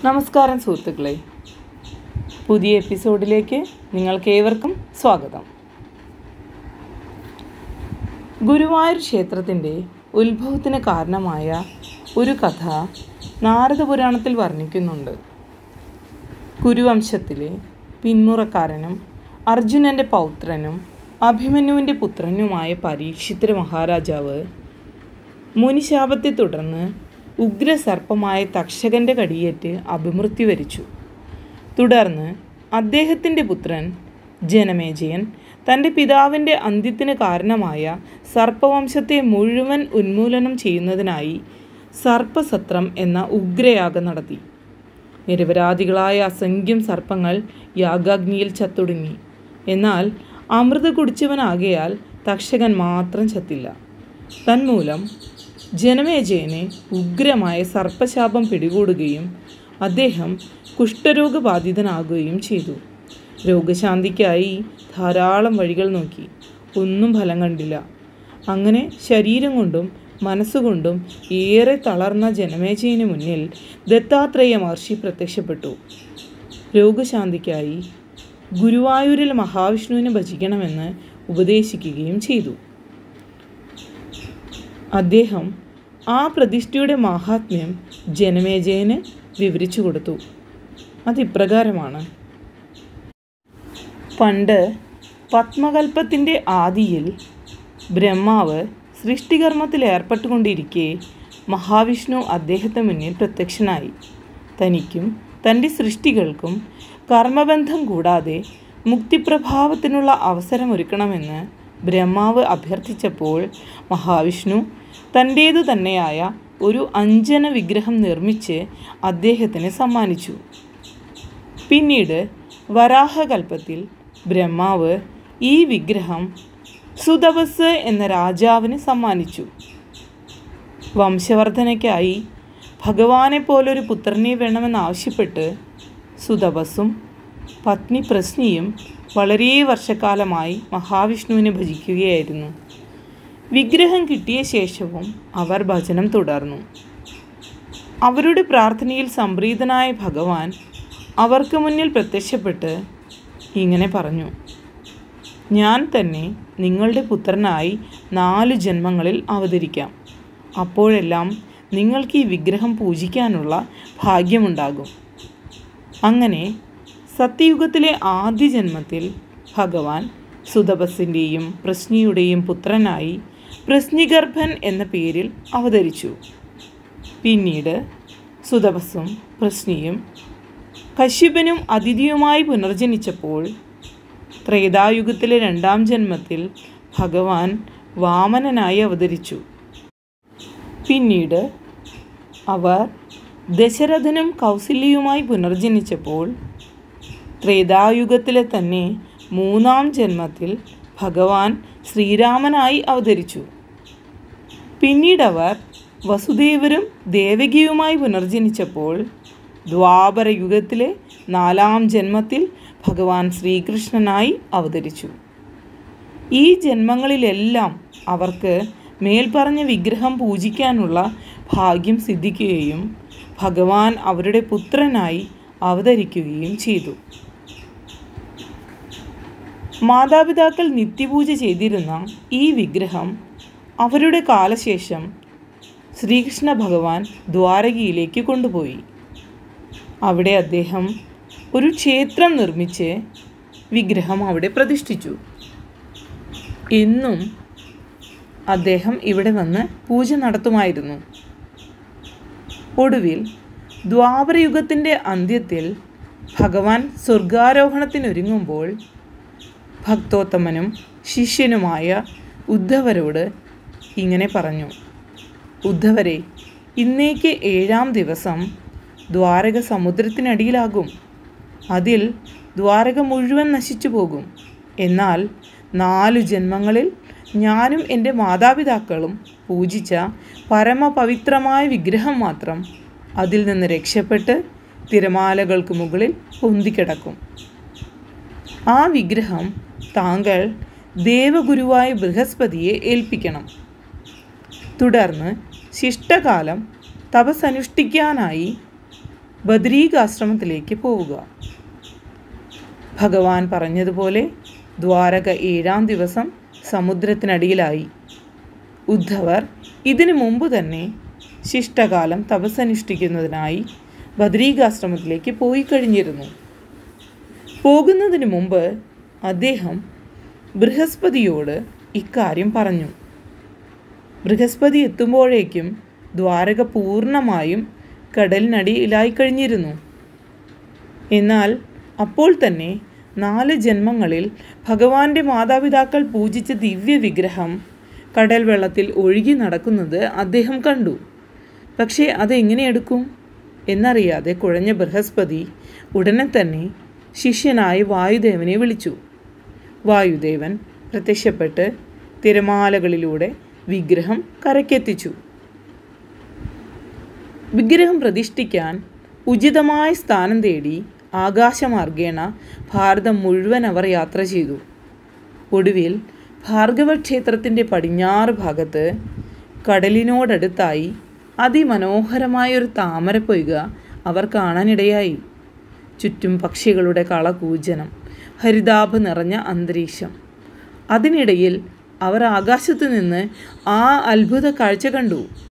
നമസ്കാരം സുഹൃത്തുക്കളെ പുതിയ എപ്പിസോഡിലേക്ക് നിങ്ങൾക്കേവർക്കും സ്വാഗതം ഗുരുവായൂർ ക്ഷേത്രത്തിൻ്റെ ഉത്ഭവത്തിന് കാരണമായ ഒരു കഥ നാരദപുരാണത്തിൽ വർണ്ണിക്കുന്നുണ്ട് കുരുവംശത്തിലെ പിന്മുറക്കാരനും അർജുനൻ്റെ പൗത്രനും അഭിമന്യുവിൻ്റെ പുത്രനുമായ പരീക്ഷിത്ര മഹാരാജാവ് മുനിശാപത്തെ തുടർന്ന് ഉഗ്രസർപ്പമായ തക്ഷകന്റെ കടിയേറ്റ് അഭിമൃത്യു വരിച്ചു തുടർന്ന് അദ്ദേഹത്തിൻ്റെ പുത്രൻ ജനമേജയൻ തൻ്റെ പിതാവിൻ്റെ അന്ത്യത്തിന് കാരണമായ സർപ്പവംശത്തെ മുഴുവൻ ഉന്മൂലനം ചെയ്യുന്നതിനായി സർപ്പസത്രം എന്ന ഉഗ്രയാഗം നടത്തി നിരപരാധികളായ അസംഖ്യം സർപ്പങ്ങൾ യാഗാഗ്നിയിൽ ചത്തൊടുങ്ങി എന്നാൽ അമൃത കുടിച്ചവനാകയാൽ തക്ഷകൻ മാത്രം ചത്തില്ല തന്മൂലം ജനമേജയനെ ഉഗ്രമായ സർപ്പശാപം പിടികൂടുകയും അദ്ദേഹം കുഷ്ഠരോഗബാധിതനാകുകയും ചെയ്തു രോഗശാന്തിക്കായി ധാരാളം വഴികൾ നോക്കി ഒന്നും ഫലം കണ്ടില്ല അങ്ങനെ ശരീരം കൊണ്ടും മനസ്സുകൊണ്ടും ഏറെ തളർന്ന ജനമേജയന് മുന്നിൽ ദത്താത്രേയ മഹർഷി പ്രത്യക്ഷപ്പെട്ടു രോഗശാന്തിക്കായി ഗുരുവായൂരിൽ മഹാവിഷ്ണുവിനെ ഭജിക്കണമെന്ന് ഉപദേശിക്കുകയും ചെയ്തു അദ്ദേഹം ആ പ്രതിഷ്ഠയുടെ മാഹാത്മ്യം ജനമേജയന് വിവരിച്ചു കൊടുത്തു അതിപ്രകാരമാണ് പണ്ട് പത്മകൽപ്പത്തിൻ്റെ ആദിയിൽ ബ്രഹ്മാവ് സൃഷ്ടികർമ്മത്തിൽ ഏർപ്പെട്ടുകൊണ്ടിരിക്കെ മഹാവിഷ്ണു അദ്ദേഹത്തെ മുന്നിൽ പ്രത്യക്ഷനായി തനിക്കും തൻ്റെ സൃഷ്ടികൾക്കും കർമ്മബന്ധം കൂടാതെ മുക്തിപ്രഭാവത്തിനുള്ള അവസരമൊരുക്കണമെന്ന് ബ്രഹ്മാവ് അഭ്യർത്ഥിച്ചപ്പോൾ മഹാവിഷ്ണു തൻ്റേതു തന്നെയായ ഒരു അഞ്ജന വിഗ്രഹം നിർമ്മിച്ച് അദ്ദേഹത്തിന് സമ്മാനിച്ചു പിന്നീട് വരാഹകൽപ്പത്തിൽ ബ്രഹ്മാവ് ഈ വിഗ്രഹം സുതപസ് എന്ന രാജാവിന് സമ്മാനിച്ചു വംശവർധനയ്ക്കായി ഭഗവാനെ പോലൊരു പുത്രനെ വേണമെന്നാവശ്യപ്പെട്ട് സുതപസ്സും പത്നി പ്രശ്നിയും വളരെ വർഷക്കാലമായി മഹാവിഷ്ണുവിനെ ഭജിക്കുകയായിരുന്നു വിഗ്രഹം കിട്ടിയ ശേഷവും അവർ ഭജനം തുടർന്നു അവരുടെ പ്രാർത്ഥനയിൽ സംപ്രീതനായ ഭഗവാൻ അവർക്ക് മുന്നിൽ പ്രത്യക്ഷപ്പെട്ട് ഇങ്ങനെ പറഞ്ഞു ഞാൻ തന്നെ നിങ്ങളുടെ പുത്രനായി നാല് ജന്മങ്ങളിൽ അവതരിക്കാം അപ്പോഴെല്ലാം നിങ്ങൾക്ക് ഈ വിഗ്രഹം പൂജിക്കാനുള്ള ഭാഗ്യമുണ്ടാകും അങ്ങനെ സത്യയുഗത്തിലെ ആദ്യ ജന്മത്തിൽ ഭഗവാൻ സുതപസിൻ്റെയും പ്രശ്നിയുടെയും പുത്രനായി പ്രശ്നിഗർഭൻ എന്ന പേരിൽ അവതരിച്ചു പിന്നീട് സുതപസ്സും പ്രശ്നിയും കശ്യപനും അതിഥിയുമായി പുനർജനിച്ചപ്പോൾ ത്രേതായുഗത്തിലെ രണ്ടാം ജന്മത്തിൽ ഭഗവാൻ വാമനനായി അവതരിച്ചു പിന്നീട് അവർ ദശരഥനും കൗസല്യയുമായി പുനർജനിച്ചപ്പോൾ ത്രേതായുഗത്തിലെ തന്നെ മൂന്നാം ജന്മത്തിൽ ഭഗവാൻ ശ്രീരാമനായി അവതരിച്ചു പിന്നീട് അവർ വസുദേവരും ദേവകിയുമായി പുനർജനിച്ചപ്പോൾ ദ്വാപര യുഗത്തിലെ നാലാം ജന്മത്തിൽ ഭഗവാൻ ശ്രീകൃഷ്ണനായി അവതരിച്ചു ഈ ജന്മങ്ങളിലെല്ലാം അവർക്ക് മേൽപ്പറഞ്ഞ വിഗ്രഹം പൂജിക്കാനുള്ള ഭാഗ്യം സിദ്ധിക്കുകയും ഭഗവാൻ അവരുടെ പുത്രനായി അവതരിക്കുകയും ചെയ്തു മാതാപിതാക്കൾ നിത്യപൂജ ചെയ്തിരുന്ന ഈ വിഗ്രഹം അവരുടെ കാലശേഷം ശ്രീകൃഷ്ണ ഭഗവാൻ ദ്വാരകയിലേക്ക് കൊണ്ടുപോയി അവിടെ അദ്ദേഹം ഒരു ക്ഷേത്രം നിർമ്മിച്ച് വിഗ്രഹം അവിടെ പ്രതിഷ്ഠിച്ചു എന്നും അദ്ദേഹം ഇവിടെ വന്ന് പൂജ നടത്തുമായിരുന്നു ഒടുവിൽ ദ്വാപരയുഗത്തിൻ്റെ അന്ത്യത്തിൽ ഭഗവാൻ സ്വർഗാരോഹണത്തിനൊരുങ്ങുമ്പോൾ ഭക്തോത്തമനും ശിഷ്യനുമായ ഉദ്ധവരോട് ഇങ്ങനെ പറഞ്ഞു ഉദ്ധവരെ ഇന്നേക്ക് ഏഴാം ദിവസം ദ്വാരക സമുദ്രത്തിനടിയിലാകും അതിൽ ദ്വാരക മുഴുവൻ നശിച്ചു പോകും എന്നാൽ നാലു ജന്മങ്ങളിൽ ഞാനും എൻ്റെ മാതാപിതാക്കളും പൂജിച്ച പരമപവിത്രമായ വിഗ്രഹം മാത്രം അതിൽ നിന്ന് രക്ഷപ്പെട്ട് തിരമാലകൾക്ക് മുകളിൽ പൊന്തിക്കിടക്കും ആ വിഗ്രഹം താങ്കൾ ദേവഗുരുവായ ബൃഹസ്പതിയെ ഏൽപ്പിക്കണം തുടർന്ന് ശിഷ്ടകാലം തപസ്സനുഷ്ഠിക്കാനായി ബദരീകാശ്രമത്തിലേക്ക് പോവുക ഭഗവാൻ പറഞ്ഞതുപോലെ ദ്വാരക ഏഴാം ദിവസം സമുദ്രത്തിനടിയിലായി ഉദ്ധവർ ഇതിനു മുമ്പ് തന്നെ ശിഷ്ടകാലം തപസ്സനുഷ്ഠിക്കുന്നതിനായി ബദരീകാശ്രമത്തിലേക്ക് പോയി കഴിഞ്ഞിരുന്നു പോകുന്നതിന് മുമ്പ് അദ്ദേഹം ബൃഹസ്പതിയോട് ഇക്കാര്യം പറഞ്ഞു ബൃഹസ്പതി എത്തുമ്പോഴേക്കും ദ്വാരക പൂർണ്ണമായും കടലിനടിയിലായി കഴിഞ്ഞിരുന്നു എന്നാൽ അപ്പോൾ തന്നെ നാല് ജന്മങ്ങളിൽ ഭഗവാന്റെ മാതാപിതാക്കൾ പൂജിച്ച ദിവ്യ വിഗ്രഹം കടൽ വെള്ളത്തിൽ ഒഴുകി നടക്കുന്നത് അദ്ദേഹം കണ്ടു പക്ഷേ അതെങ്ങനെ എടുക്കും എന്നറിയാതെ കുഴഞ്ഞ ബൃഹസ്പതി ഉടനെ തന്നെ ശിഷ്യനായ വായുദേവനെ വിളിച്ചു വായുദേവൻ പ്രത്യക്ഷപ്പെട്ട് തിരമാലകളിലൂടെ വിഗ്രഹം കരക്കെത്തിച്ചു വിഗ്രഹം പ്രതിഷ്ഠിക്കാൻ ഉചിതമായ സ്ഥാനം തേടി ആകാശമാർഗേണ ഭാരതം മുഴുവൻ അവർ യാത്ര ചെയ്തു ഒടുവിൽ ഭാർഗവ ക്ഷേത്രത്തിൻ്റെ പടിഞ്ഞാറ് ഭാഗത്ത് കടലിനോടടുത്തായി അതിമനോഹരമായൊരു താമരപ്പൊയ്ക അവർ കാണാനിടയായി ചുറ്റും പക്ഷികളുടെ കളകൂജനം ഹരിതാഭ നിറഞ്ഞ അന്തരീക്ഷം അതിനിടയിൽ അവർ ആകാശത്തു നിന്ന് ആ അത്ഭുത കാഴ്ച കണ്ടു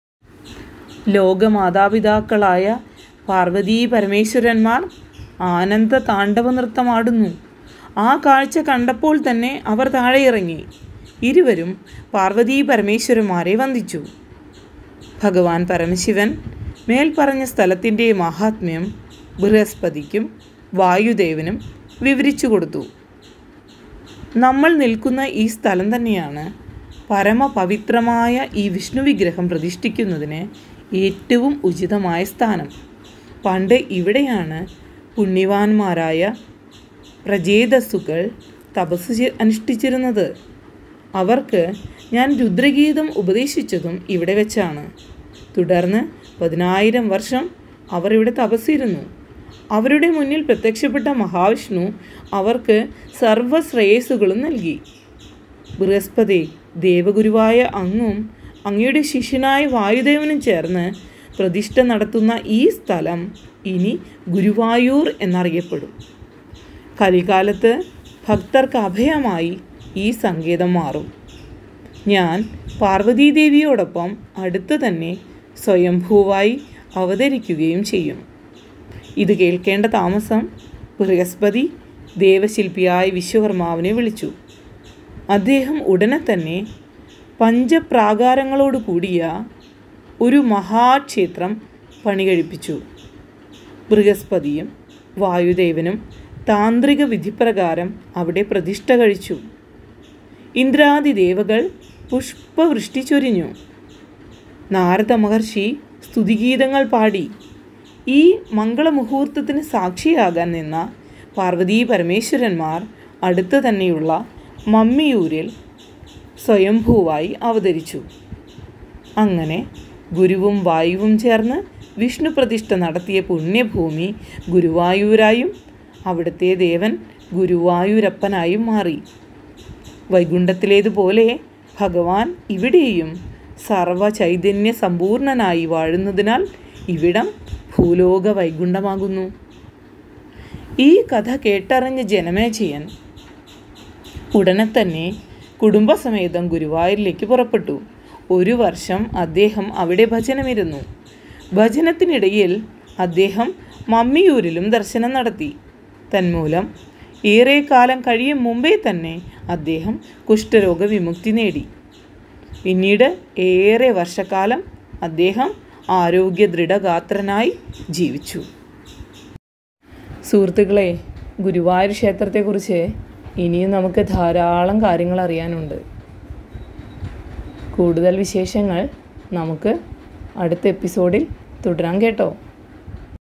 ലോകമാതാപിതാക്കളായ പാർവതീ പരമേശ്വരന്മാർ ആനന്ദ താണ്ഡവ നൃത്തമാടുന്നു ആ കാഴ്ച കണ്ടപ്പോൾ തന്നെ അവർ താഴെ ഇറങ്ങി ഇരുവരും പാർവതീ പരമേശ്വരന്മാരെ വന്ദിച്ചു ഭഗവാൻ പരമശിവൻ മേൽപ്പറഞ്ഞ സ്ഥലത്തിൻ്റെ മഹാത്മ്യം ബൃഹസ്പതിക്കും വായുദേവനും വിവരിച്ചു കൊടുത്തു നമ്മൾ നിൽക്കുന്ന ഈ സ്ഥലം തന്നെയാണ് പരമപവിത്രമായ ഈ വിഷ്ണു വിഗ്രഹം പ്രതിഷ്ഠിക്കുന്നതിന് ഏറ്റവും ഉചിതമായ സ്ഥാനം പണ്ട് ഇവിടെയാണ് പുണ്യവാന്മാരായ പ്രജേതസ്സുകൾ തപസ് ചെ- അനുഷ്ഠിച്ചിരുന്നത് അവർക്ക് ഞാൻ രുദ്രഗീതം ഉപദേശിച്ചതും ഇവിടെ വെച്ചാണ് തുടർന്ന് പതിനായിരം വർഷം അവർ ഇവിടെ തപസ്സിരുന്നു അവരുടെ മുന്നിൽ പ്രത്യക്ഷപ്പെട്ട മഹാവിഷ്ണു അവർക്ക് സർവശ്രേയസ്സുകളും നൽകി ബൃഹസ്പതി ദേവഗുരുവായ അങ്ങും അങ്ങയുടെ ശിഷ്യനായ വായുദേവനും ചേർന്ന് പ്രതിഷ്ഠ നടത്തുന്ന ഈ സ്ഥലം ഇനി ഗുരുവായൂർ എന്നറിയപ്പെടും കലികാലത്ത് ഭക്തർക്ക് അഭയമായി ഈ സങ്കേതം മാറും ഞാൻ പാർവതീദേവിയോടൊപ്പം അടുത്ത് തന്നെ സ്വയംഭൂവായി അവതരിക്കുകയും ചെയ്യും ഇത് കേൾക്കേണ്ട താമസം ബൃഹസ്പതി ദേവശില്പിയായ വിശ്വകർമാവിനെ വിളിച്ചു അദ്ദേഹം ഉടനെ തന്നെ പഞ്ചപ്രാകാരങ്ങളോട് കൂടിയ ഒരു മഹാക്ഷേത്രം പണികഴിപ്പിച്ചു ബൃഹസ്പതിയും വായുദേവനും താന്ത്രിക വിധിപ്രകാരം അവിടെ പ്രതിഷ്ഠ കഴിച്ചു ഇന്ദ്രാദി ദേവകൾ പുഷ്പവൃഷ്ടി ചൊരിഞ്ഞു നാരദ മഹർഷി സ്തുതിഗീതങ്ങൾ പാടി ഈ മംഗളമുഹൂർത്തത്തിന് സാക്ഷിയാകാൻ നിന്ന പാർവതീ പരമേശ്വരന്മാർ അടുത്ത് തന്നെയുള്ള മമ്മിയൂരിൽ സ്വയംഭൂവായി അവതരിച്ചു അങ്ങനെ ഗുരുവും വായുവും ചേർന്ന് വിഷ്ണു പ്രതിഷ്ഠ നടത്തിയ പുണ്യഭൂമി ഗുരുവായൂരായും അവിടുത്തെ ദേവൻ ഗുരുവായൂരപ്പനായും മാറി വൈകുണ്ഠത്തിലേതുപോലെ ഭഗവാൻ ഇവിടെയും സർവ ചൈതന്യ സമ്പൂർണനായി വാഴുന്നതിനാൽ ഇവിടം ഭൂലോക വൈകുണ്ഠമാകുന്നു ഈ കഥ കേട്ടറിഞ്ഞ ജനമേജയൻ ഉടനെ തന്നെ കുടുംബസമേതം ഗുരുവായൂരിലേക്ക് പുറപ്പെട്ടു ഒരു വർഷം അദ്ദേഹം അവിടെ ഭജനമിരുന്നു ഭജനത്തിനിടയിൽ അദ്ദേഹം മമ്മിയൂരിലും ദർശനം നടത്തി തന്മൂലം ഏറെ കാലം കഴിയും മുമ്പേ തന്നെ അദ്ദേഹം കുഷ്ഠരോഗ വിമുക്തി നേടി പിന്നീട് ഏറെ വർഷക്കാലം അദ്ദേഹം ആരോഗ്യ ദൃഢഗാത്രനായി ജീവിച്ചു സുഹൃത്തുക്കളെ ഗുരുവായൂർ ക്ഷേത്രത്തെക്കുറിച്ച് ഇനിയും നമുക്ക് ധാരാളം കാര്യങ്ങൾ അറിയാനുണ്ട് കൂടുതൽ വിശേഷങ്ങൾ നമുക്ക് അടുത്ത എപ്പിസോഡിൽ തുടരാം കേട്ടോ